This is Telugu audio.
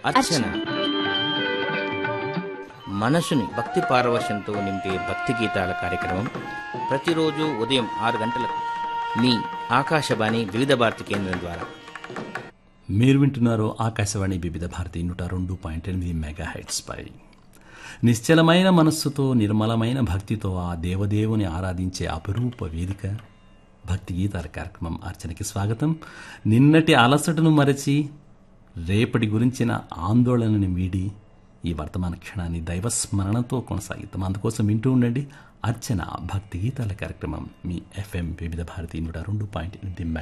అర్చన మనసుని భక్తి పారవశ్యంతో నింపే భక్తి గీతాల కార్యక్రమం ప్రతిరోజు ఉదయం ఆరు గంటలకు మీ ఆకాశవాణి వివిధ భారతి కేంద్రం ద్వారా మీరు వింటున్నారు ఆకాశవాణి వివిధ భారతి నూట రెండు పాయింట్ ఎనిమిది మెగా పై నిశ్చలమైన మనస్సుతో నిర్మలమైన భక్తితో ఆ దేవదేవుని ఆరాధించే అపరూప వేదిక భక్తి గీతాల కార్యక్రమం అర్చనకి స్వాగతం నిన్నటి అలసటను మరచి రేపటి గురించిన ఆందోళనని వీడి ఈ వర్తమాన క్షణాన్ని దైవస్మరణతో కొనసాగిద్దాం అందుకోసం వింటూ ఉండండి అర్చన భక్తి గీతాల కార్యక్రమం మీ ఎఫ్ఎం వివిధ భారతి నూట రెండు పాయింట్ ఎనిమిది